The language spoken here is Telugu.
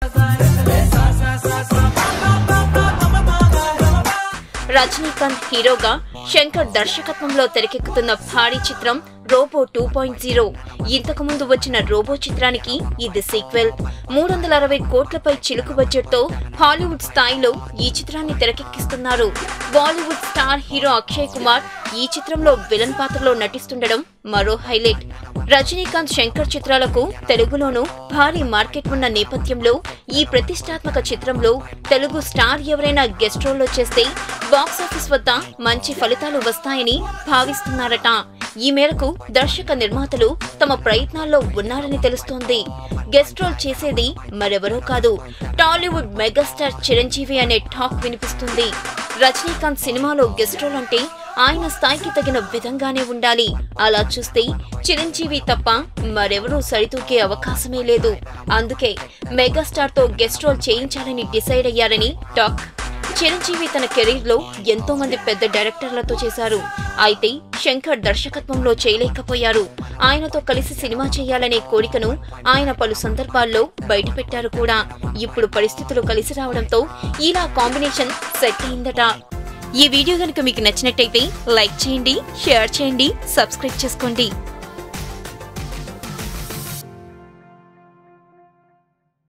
రజనీకాంత్ హీరోగా శంకర్ దర్శకత్వంలో తెరకెక్కుతున్న భారీ చిత్రం రోబో టూ పాయింట్ జీరో ఇంతకు ముందు వచ్చిన రోబో చిత్రానికి ఇది సీక్వెల్ మూడు వందల అరవై కోట్లపై చిలుకు బడ్జెట్ తో హాలీవుడ్ స్థాయిలో ఈ చిత్రాన్ని తెరకెక్కిస్తున్నారు Bollywood star hero Akshay Kumar ఈ చిత్రంలో విలన్ పాత్రలో నటిస్తుండడం మరో హైలైట్ రజనీకాంత్ శంకర్ చిత్రాలకు తెలుగులోనూ భారీ మార్కెట్ ఉన్న నేపథ్యంలో ఈ ప్రతిష్టాత్మక చిత్రంలో తెలుగు స్టార్ ఎవరైనా గెస్ట్ రోల్లో చేస్తే బాక్సాఫీస్ వద్ద మంచి ఫలితాలు వస్తాయని భావిస్తున్నారట ఈ మేరకు దర్శక నిర్మాతలు తమ ప్రయత్నాల్లో ఉన్నారని తెలుస్తోంది గెస్ట్ రోల్ చేసేది మరెవరో కాదు టాలీవుడ్ మెగాస్టార్ చిరంజీవి అనే టాక్ వినిపిస్తుంది రజనీకాంత్ సినిమాలో గెస్ట్ రోల్ అంటే ఆయన స్థాయికి తగిన విధంగానే ఉండాలి అలా చూస్తే చిరంజీవి తప్ప మరెవరూ సరితూకే అవకాశమే లేదు అందుకే మెగాస్టార్ తో గెస్ట్ రోల్ చేయించాలని డిసైడ్ అయ్యారని టాక్ చిరంజీవి తన కెరీర్ లో ఎంతో మంది పెద్ద డైరెక్టర్లతో చేశారు అయితే శంకర్ దర్శకత్వంలో చేయలేకపోయారు ఆయనతో కలిసి సినిమా చేయాలనే కోరికను ఆయన పలు సందర్భాల్లో బయటపెట్టారు కూడా ఇప్పుడు పరిస్థితులు కలిసి రావడంతో ఇలా కాంబినేషన్ సెట్ అయిందట ఈ వీడియో కనుక మీకు నచ్చినట్టయితే లైక్ చేయండి షేర్ చేయండి సబ్స్క్రైబ్ చేసుకోండి